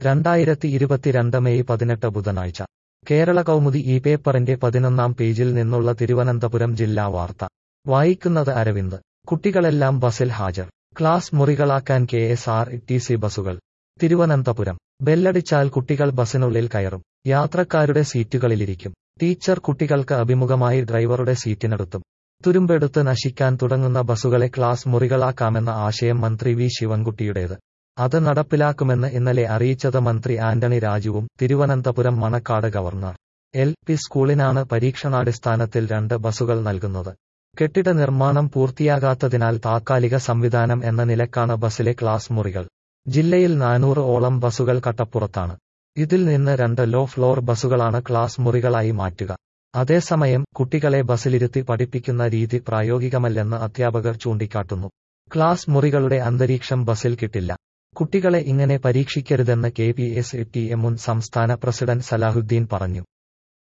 രണ്ടായിരത്തി ഇരുപത്തിരണ്ട് മെയ് പതിനെട്ട് ബുധനാഴ്ച കേരള കൗമുദി ഈ പേപ്പറിന്റെ പതിനൊന്നാം പേജിൽ നിന്നുള്ള തിരുവനന്തപുരം ജില്ലാ വാർത്ത വായിക്കുന്നത് അരവിന്ദ് കുട്ടികളെല്ലാം ബസിൽ ഹാജർ ക്ലാസ് മുറികളാക്കാൻ K S R T C ബസുകൾ തിരുവനന്തപുരം ബെല്ലടിച്ചാൽ കുട്ടികൾ ബസിനുള്ളിൽ കയറും യാത്രക്കാരുടെ സീറ്റുകളിലിരിക്കും ടീച്ചർ കുട്ടികൾക്ക് അഭിമുഖമായി ഡ്രൈവറുടെ സീറ്റിനടുത്തും തുരുമ്പെടുത്ത് നശിക്കാൻ തുടങ്ങുന്ന ബസുകളെ ക്ലാസ് മുറികളാക്കാമെന്ന ആശയം മന്ത്രി വി ശിവൻകുട്ടിയുടേത് അത് നടപ്പിലാക്കുമെന്ന് ഇന്നലെ അറിയിച്ചത് മന്ത്രി ആന്റണി രാജുവും Thiruvananthapuram Manacaud governor L P സ്കൂളിനാണ് പരീക്ഷണാടിസ്ഥാനത്തിൽ രണ്ട് ബസുകൾ നൽകുന്നത് കെട്ടിട നിർമ്മാണം പൂർത്തിയാകാത്തതിനാൽ താത്കാലിക സംവിധാനം എന്ന നിലക്കാണ് ബസിലെ ക്ലാസ് മുറികൾ ജില്ലയിൽ നാനൂറ് ഓളം ബസുകൾ കട്ടപ്പുറത്താണ് ഇതിൽ നിന്ന് രണ്ട് ലോ ഫ്ലോർ ബസുകളാണ് ക്ലാസ് മുറികളായി മാറ്റുക അതേസമയം കുട്ടികളെ ബസിലിരുത്തി പഠിപ്പിക്കുന്ന രീതി പ്രായോഗികമല്ലെന്ന് അധ്യാപകർ ചൂണ്ടിക്കാട്ടുന്നു ക്ലാസ് മുറികളുടെ അന്തരീക്ഷം ബസിൽ കിട്ടില്ല കുട്ടികളെ ഇങ്ങനെ പരീക്ഷിക്കരുതെന്ന് K P S T A മുൻ സംസ്ഥാന പ്രസിഡന്റ് സലാഹുദ്ദീൻ പറഞ്ഞു